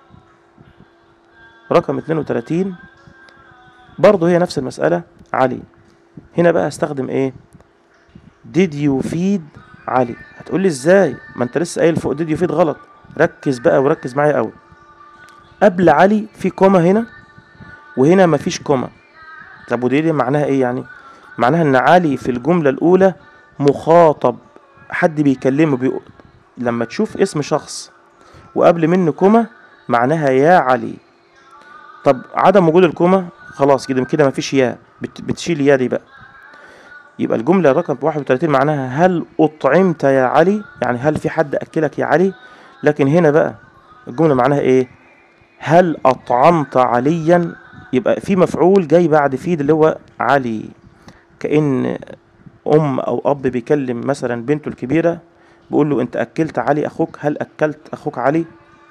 رقم 32 برضه هي نفس المسألة علي هنا بقى استخدم ايه did you feed علي هتقول لي ازاي ما انت لسه قايل فوق did you feed غلط ركز بقى وركز معايا قوي قبل علي في كوما هنا وهنا مفيش كوما طب ودي دي معناها ايه يعني معناها ان علي في الجملة الاولى مخاطب حد بيكلمه بيقول لما تشوف اسم شخص وقبل منه كوما معناها يا علي طب عدم وجود الكوما خلاص كده كده مفيش يا بت- بتشيل يا دي بقى يبقى الجملة رقم 31 معناها هل أطعمت يا علي يعني هل في حد أكلك يا علي لكن هنا بقى الجملة معناها إيه هل أطعمت عليا يبقى في مفعول جاي بعد فيد اللي هو علي كأن أم أو أب بيكلم مثلا بنته الكبيرة بيقول له أنت أكلت علي أخوك هل أكلت أخوك علي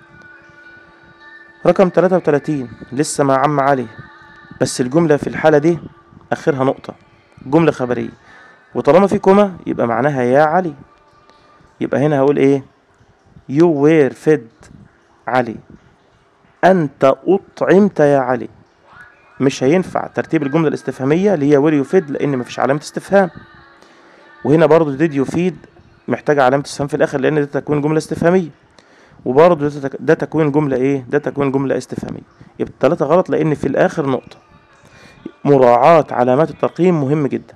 رقم 33 لسه مع عم علي بس الجملة في الحالة دي آخرها نقطة جملة خبرية وطالما في كوما يبقى معناها يا علي يبقى هنا هقول ايه you were fed علي أنت أطعمت يا علي مش هينفع ترتيب الجملة الاستفهامية اللي هي were you fed لأن مفيش علامة استفهام وهنا برضو did you feed محتاجة علامة استفهام في الآخر لأن ده تكوين جملة استفهامية وبرضه ده تك- ده تكوين جملة إيه؟ ده تكوين جملة استفهامية يبقى التلاتة غلط لأن في الآخر نقطة مراعاة علامات الترقيم مهم جدا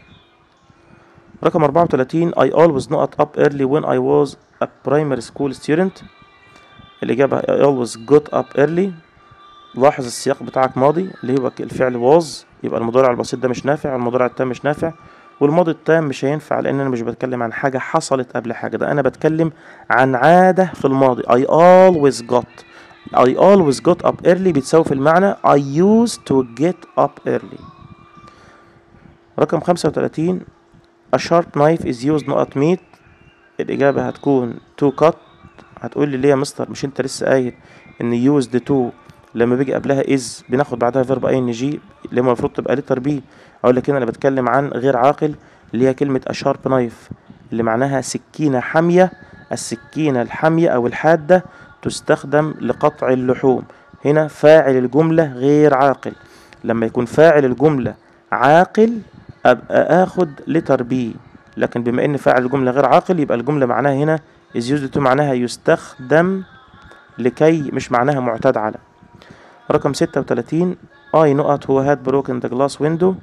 رقم 34 I always not up early when I was a primary school student الإجابة I always got up early لاحظ السياق بتاعك ماضي اللي هو الفعل was يبقى المضارع البسيط ده مش نافع المضارع التام مش نافع والماضي التام مش هينفع لأن أنا مش بتكلم عن حاجة حصلت قبل حاجة ده أنا بتكلم عن عادة في الماضي I always got I always got up early بتساوي في المعنى I used to get up early رقم خمسة وتلاتين A sharp knife is used not meat الإجابة هتكون to cut هتقول لي ليه يا مستر مش انت لسه قايل ان used to لما بيجي قبلها is بناخد بعدها verb ing اللي هو المفروض تبقى letter B اقول لك هنا انا بتكلم عن غير عاقل اللي هي كلمة a sharp knife اللي معناها سكينة حامية السكينة الحامية او الحادة تستخدم لقطع اللحوم هنا فاعل الجملة غير عاقل لما يكون فاعل الجملة عاقل ابقى اخد لتر بي لكن بما ان فاعل الجملة غير عاقل يبقى الجملة معناها هنا is used to معناها يستخدم لكي مش معناها معتاد على رقم ستة وتلاتين I نقط هو had broken the glass window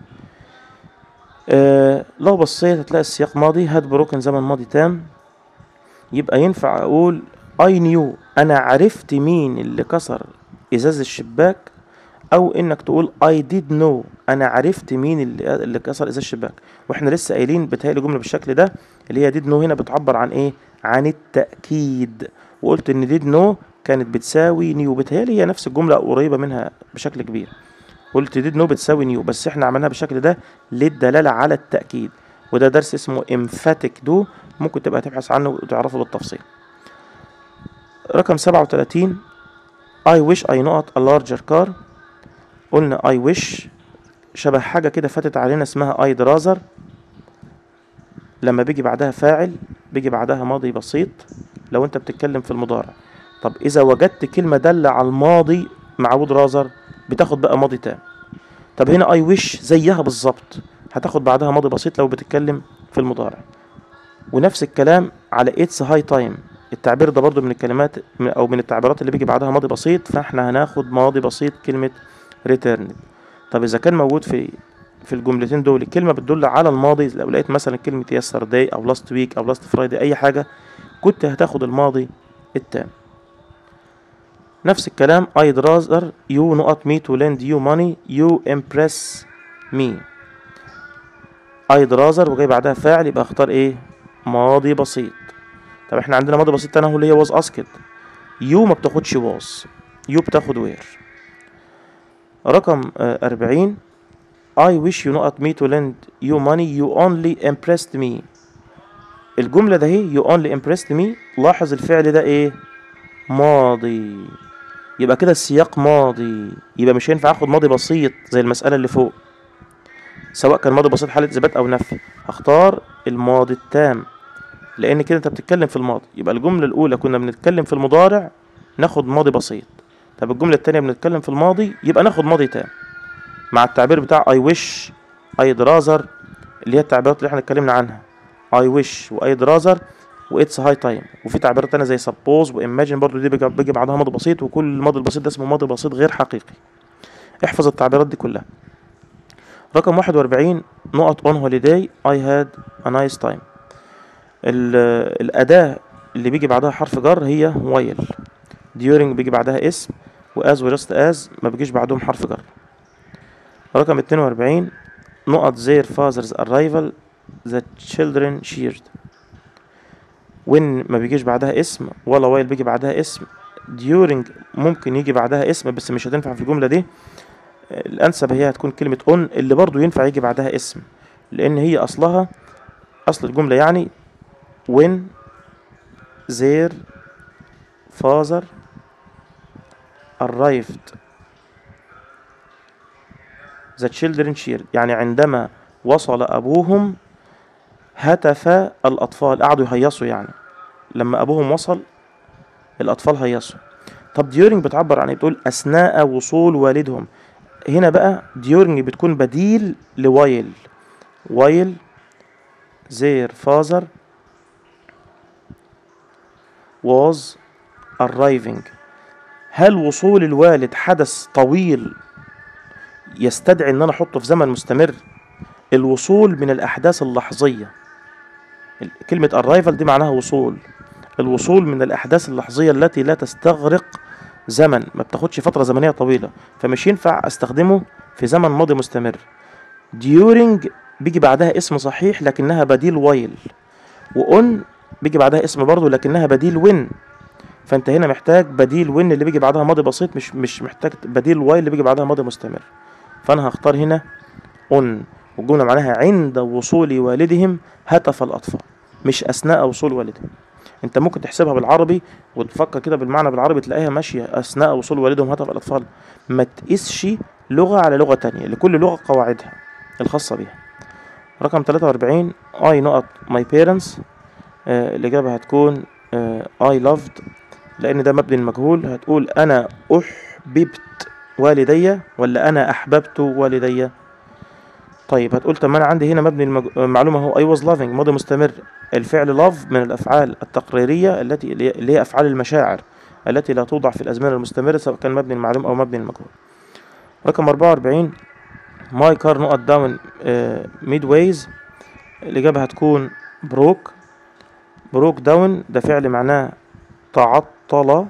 آه لو بصيت هتلاقي السياق ماضي had broken زمن ماضي تام يبقى ينفع أقول I knew أنا عرفت مين اللي كسر إزاز الشباك أو إنك تقول I did know أنا عرفت مين اللي, اللي كسر إزاز الشباك وإحنا لسه قايلين بتهيألي جملة بالشكل ده اللي هي did know هنا بتعبر عن إيه؟ عن التأكيد وقلت إن did know كانت بتساوي نيو بتهيألي هي نفس الجملة أو قريبة منها بشكل كبير قلت did know بتساوي نيو بس إحنا عملناها بالشكل ده للدلالة على التأكيد وده درس اسمه emphatic do ممكن تبقى تبحث عنه وتعرفه بالتفصيل رقم سبعة وتلاتين I wish I not a larger car قلنا I wish شبه حاجة كده فاتت علينا اسمها I'd rather لما بيجي بعدها فاعل بيجي بعدها ماضي بسيط لو انت بتتكلم في المضارع طب اذا وجدت كلمة دالة على الماضي مع would rather بتاخد بقى ماضي تام طب هنا I wish زيها بالظبط هتاخد بعدها ماضي بسيط لو بتتكلم في المضارع ونفس الكلام على it's high time التعبير ده برضو من الكلمات او من التعبيرات اللي بيجي بعدها ماضي بسيط فاحنا هناخد ماضي بسيط كلمة returned طب اذا كان موجود في في الجملتين دول الكلمة بتدل على الماضي لو لقيت مثلا كلمة yesterday او last week او last friday اي حاجة كنت هتاخد الماضي التام نفس الكلام I'd rather you نقط me to lend you money you impress me I'd rather وجاي بعدها فاعل يبقى اختار ايه ماضي بسيط طب احنا عندنا ماضي بسيط تاني هو اللي هي was asked you ما بتاخدش was you بتاخد where رقم أربعين I wish you not me to lend you money you only impressed me الجملة ده هي you only impressed me لاحظ الفعل ده ايه ماضي يبقى كده السياق ماضي يبقى مش هينفع اخد ماضي بسيط زي المسألة اللي فوق سواء كان ماضي بسيط حالة إثبات أو نفي هختار الماضي التام لأن كده أنت بتتكلم في الماضي يبقى الجملة الأولى كنا بنتكلم في المضارع ناخد ماضي بسيط طب الجملة التانية بنتكلم في الماضي يبقى ناخد ماضي تام مع التعبير بتاع I wish I'd rather اللي هي التعبيرات اللي احنا اتكلمنا عنها I wish و I'd rather و it's high time وفي تعبيرات تانية زي suppose و imagine برضو دي بيجي بيجي بعدها ماضي بسيط وكل الماضي البسيط ده اسمه ماضي بسيط غير حقيقي احفظ التعبيرات دي كلها رقم واحد وأربعين نقط on holiday I had a nice time الأداة اللي بيجي بعدها حرف جر هي while during بيجي بعدها اسم و as و just as ما بيجيش بعدهم حرف جر رقم اتنين وأربعين نقط their father's arrival the children cheered when ما بيجيش بعدها اسم ولا while بيجي بعدها اسم during ممكن يجي بعدها اسم بس مش هتنفع في الجملة دي الأنسب هي هتكون كلمة on اللي برضو ينفع يجي بعدها اسم لأن هي أصلها أصل الجملة يعني when their father arrived the children cheered يعني عندما وصل أبوهم هتف الأطفال قعدوا يهيصوا يعني لما أبوهم وصل الأطفال هيصوا طب during بتعبر عن ايه بتقول أثناء وصول والدهم هنا بقى during بتكون بديل لوايل while their father was arriving هل وصول الوالد حدث طويل يستدعي ان انا احطه في زمن مستمر الوصول من الاحداث اللحظيه كلمه arrival دي معناها وصول الوصول من الاحداث اللحظيه التي لا تستغرق زمن ما بتاخدش فتره زمنيه طويله فمش ينفع استخدمه في زمن ماضي مستمر during بيجي بعدها اسم صحيح لكنها بديل while وon بيجي بعدها اسم برضه لكنها بديل when فانت هنا محتاج بديل وين اللي بيجي بعدها ماضي بسيط مش مش محتاج بديل واي اللي بيجي بعدها ماضي مستمر فانا هختار هنا اون والجمله معناها عند وصول والدهم هتف الاطفال مش اثناء وصول والدهم انت ممكن تحسبها بالعربي وتفكر كده بالمعنى بالعربي تلاقيها ماشيه اثناء وصول والدهم هتف الاطفال ما تقيسش لغه على لغه تانية لكل لغه قواعدها الخاصه بيها رقم 43 I نقط my parents آه الإجابة هتكون آه I loved لأن ده مبني المجهول هتقول أنا أحببت والدي ولا أنا أحببت والدي طيب هتقول طب ما أنا عندي هنا مبني المج... المعلومة هو I was loving ماضي مستمر الفعل love من الأفعال التقريرية التي اللي هي أفعال المشاعر التي لا توضع في الأزمنة المستمرة سواء كان مبني المعلوم أو مبني المجهول رقم 44 ماي كار نقط داون ميد ويز الإجابة هتكون بروك بروك داون ده فعل معناه تعطل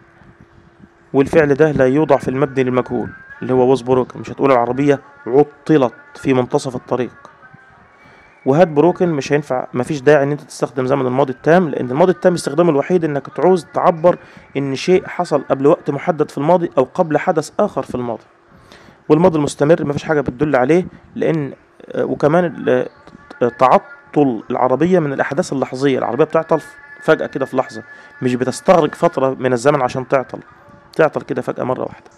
والفعل ده لا يوضع في المبني للمجهول اللي هو was broken مش هتقول العربية عطلت في منتصف الطريق وهات بروكن مش هينفع مفيش داعي ان انت تستخدم زمن الماضي التام لان الماضي التام استخدامه الوحيد انك تعوز تعبر ان شيء حصل قبل وقت محدد في الماضي او قبل حدث اخر في الماضي والماضي المستمر مفيش حاجة بتدل عليه لأن وكمان تعطل العربية من الأحداث اللحظية العربية بتعطل فجأة كده في لحظة مش بتستغرق فترة من الزمن عشان تعطل تعطل كده فجأة مرة واحدة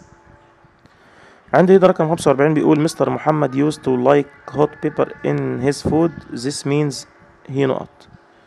عندي هنا رقم 45 بيقول مستر محمد used to like hot pepper in his food this means he نقط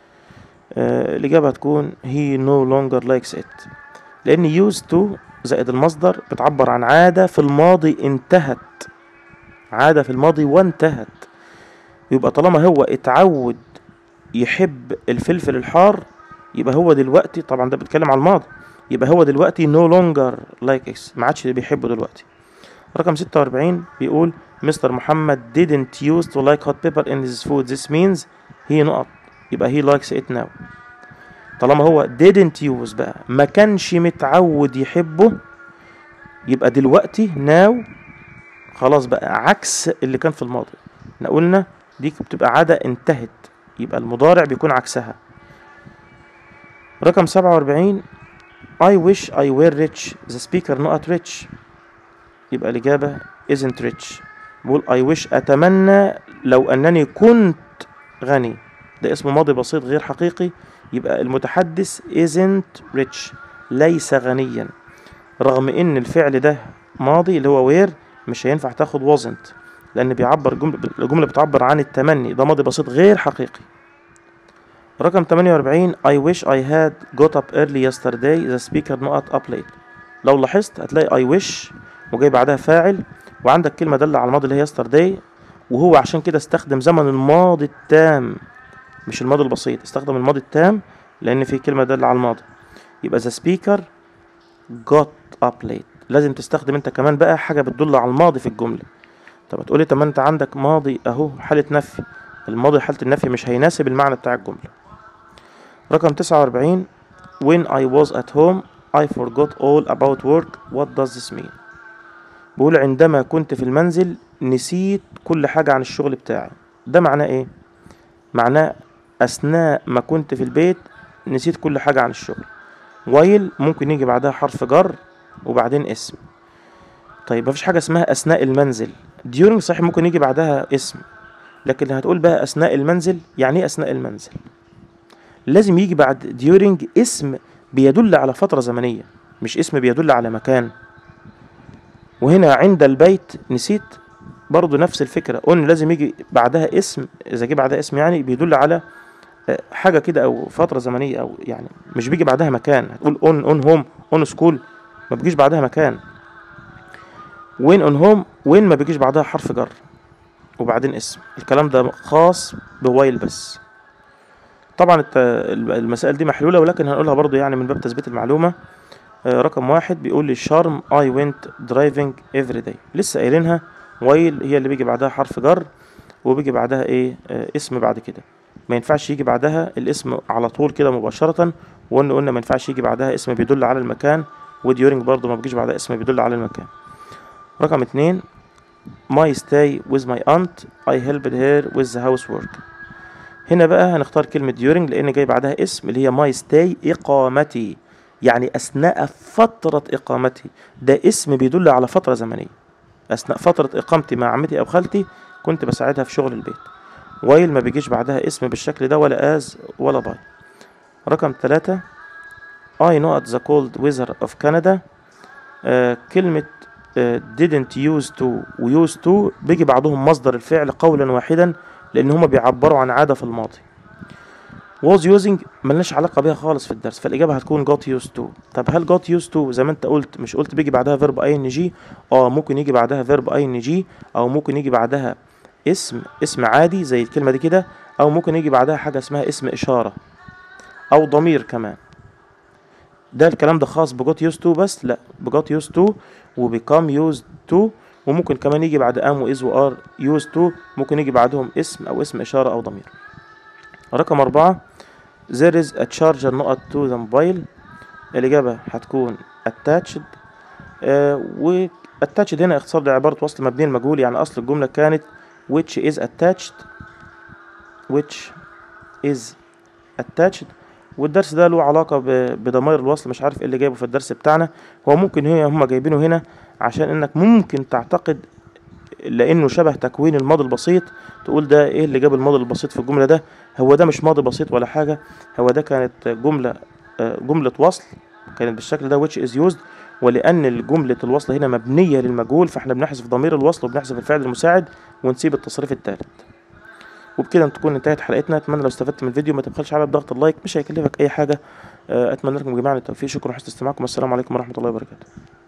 آه الإجابة هتكون he no longer likes it لأن used to زائد المصدر بتعبر عن عادة في الماضي انتهت عادة في الماضي وانتهت يبقى طالما هو اتعود يحب الفلفل الحار يبقى هو دلوقتي طبعا ده بيتكلم على الماضي يبقى هو دلوقتي no longer like X ما عادش بيحبه دلوقتي رقم 46 بيقول مستر محمد didn't used to like hot pepper in his food this means he نقط يبقى he likes it now طالما هو didn't use بقى ما كانش متعود يحبه يبقى دلوقتي now خلاص بقى عكس اللي كان في الماضي احنا قلنا دي بتبقى عادة انتهت يبقى المضارع بيكون عكسها رقم سبعة وأربعين I wish I were rich the speaker نقط rich يبقى الإجابة isn't rich بقول I wish أتمنى لو أنني كنت غني ده اسم ماضي بسيط غير حقيقي يبقى المتحدث isn't rich ليس غنيا رغم ان الفعل ده ماضي اللي هو وير مش هينفع تاخد wasn't لان بيعبر الجملة, الجملة بتعبر عن التمني ده ماضي بسيط غير حقيقي رقم 48 I wish I had got up early yesterday the speaker نقط up late لو لاحظت هتلاقي I wish وجاي بعدها فاعل وعندك كلمة دالة على الماضي اللي هي yesterday وهو عشان كده استخدم زمن الماضي التام مش الماضي البسيط استخدم الماضي التام لان في كلمه دالة على الماضي يبقى the speaker got up late لازم تستخدم انت كمان بقى حاجه بتدل على الماضي في الجمله طب هتقولي طب ما انت عندك ماضي اهو حاله نفي الماضي حاله النفي مش هيناسب المعنى بتاع الجمله رقم 49 when I was at home I forgot all about work what does this mean بقول عندما كنت في المنزل نسيت كل حاجة عن الشغل بتاعي ده معناه ايه معناه أثناء ما كنت في البيت نسيت كل حاجة عن الشغل وايل ممكن يجي بعدها حرف جر وبعدين اسم طيب مفيش حاجة اسمها أثناء المنزل during صحيح ممكن يجي بعدها اسم لكن هتقول بقى أثناء المنزل يعني ايه أثناء المنزل لازم يجي بعد during اسم بيدل على فترة زمنية مش اسم بيدل على مكان وهنا عند البيت نسيت برضو نفس الفكرة قلنا لازم يجي بعدها اسم إذا جه بعدها اسم يعني بيدل على حاجة كده أو فترة زمنية أو يعني مش بيجي بعدها مكان هتقول اون اون هوم اون سكول ما بيجيش بعدها مكان وين اون هوم وين ما بيجيش بعدها حرف جر وبعدين اسم الكلام ده خاص بوايل بس طبعا المسائل دي محلولة ولكن هنقولها برضو يعني من باب تثبيت المعلومة رقم واحد بيقول لي شارم I went driving every day لسه قايلينها وايل هي اللي بيجي بعدها حرف جر وبيجي بعدها ايه آه اسم بعد كده ما ينفعش يجي بعدها الاسم على طول كده مباشرة وقلنا قلنا ما ينفعش يجي بعدها اسم بيدل على المكان وديورنج برضه ما بيجيش بعدها اسم بيدل على المكان رقم اتنين my stay with my aunt I helped her with the housework هنا بقى هنختار كلمة during لأن جاي بعدها اسم اللي هي my stay إقامتي يعني أثناء فترة إقامته ده اسم بيدل على فترة زمنية أثناء فترة إقامتي مع عمتي أو خالتي كنت بساعدها في شغل البيت وايل ما بيجيش بعدها اسم بالشكل ده ولا از ولا باي رقم ثلاثة I know at the cold weather of Canada آه كلمة آه didn't use to و used to بيجي بعدهم مصدر الفعل قولا واحدا لأن هما بيعبروا عن عادة في الماضي was using ملناش علاقة بيها خالص في الدرس فالإجابة هتكون got used to طب هل got used to زي ما أنت قلت مش قلت بيجي بعدها verb ing اه ممكن يجي بعدها verb ing أو ممكن يجي بعدها اسم اسم عادي زي الكلمة دي كده أو ممكن يجي بعدها حاجة اسمها اسم إشارة أو ضمير كمان ده الكلام ده خاص بجوت يوز تو بس لا بجوت يوز تو وبيكام يوز تو وممكن كمان يجي بعد ام واز وار يوز تو ممكن يجي بعدهم اسم او اسم اشاره او ضمير رقم أربعة there is a charger نقط to the mobile الإجابة هتكون attached آه و attached هنا اختصار لعبارة وصل مبني المجهول يعني أصل الجملة كانت which is attached which is attached والدرس ده له علاقة بضمائر الوصل مش عارف ايه اللي جايبه في الدرس بتاعنا هو ممكن هي هم جايبينه هنا عشان انك ممكن تعتقد لانه شبه تكوين الماضي البسيط تقول ده ايه اللي جاب الماضي البسيط في الجملة ده هو ده مش ماضي بسيط ولا حاجة هو ده كانت جملة جملة وصل كانت بالشكل ده which is used ولأن جملة الوصل هنا مبنية للمجهول فاحنا بنحذف ضمير الوصل وبنحذف الفعل المساعد ونسيب التصريف الثالث وبكده تكون انتهت حلقتنا اتمنى لو استفدت من الفيديو ما تبخلش على بضغط اللايك مش هيكلفك اي حاجه اتمنى لكم جميعا التوفيق شكرا لحسن استماعكم السلام عليكم ورحمه الله وبركاته